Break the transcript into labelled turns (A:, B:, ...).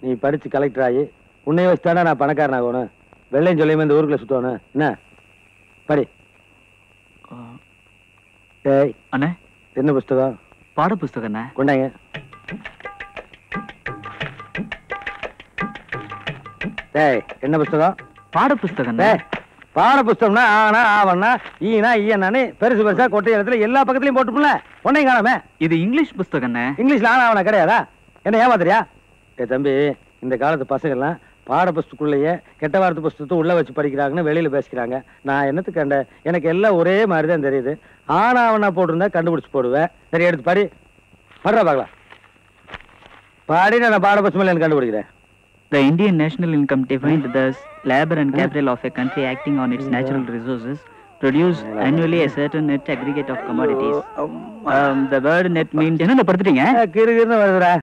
A: நீ படிச்சு கலெக்டர் ஆகி உன்னை வச்சுதானே நான் பணக்காரன் ஆகணும் வெள்ளையும் சொல்லியுமே இந்த ஊருக்குள்ள சுத்தணும் என்ன படி ஏய்
B: அண்ணே
A: என்ன புஸ்தகம்
B: பாட புஸ்தகம் அண்ணே
A: கொண்டாங்க டேய் என்ன புஸ்தகம்
B: பாட புஸ்தகம்
A: டேய் பாட புஸ்தகம்னா ஆனா ஆவண்ணா ஈனா ஈயனானே பெருசு பெருசா கொட்டை இடத்துல எல்லா பக்கத்துலயும் போட்டுப்புல உன்னையும் காணாமே
B: இது இங்கிலீஷ் புஸ்தகம் அண்ணே
A: இங்கிலீஷ்ல ஆனா அவனா கிடையாதா என்ன ஏமாத்துறியா ஏ தம்பி இந்த காலத்து பசங்கள்லாம் பாட புஸ்தக்குள்ளேயே கெட்ட வார்த்தை புஸ்தகத்தை உள்ள வச்சு படிக்கிறாங்கன்னு வெளியில பேசிக்கிறாங்க நான் என்னத்துக்கு கண்ட எனக்கு எல்லாம் ஒரே மாதிரி தான் தெரியுது ஆனா அவனா போட்டிருந்தா கண்டுபிடிச்சு போடுவேன் சரி எடுத்து பாடி படுறா பார்க்கலாம் பாடி நான் பாட புஸ்தகம் கண்டுபிடிக்கிறேன்
B: The Indian national income defined thus labor and capital of a country acting on its natural resources produce annually a certain net aggregate of commodities. Um, the word net means என்ன படுத்துட்டீங்க
A: கிருகிருன்னு வருதுடா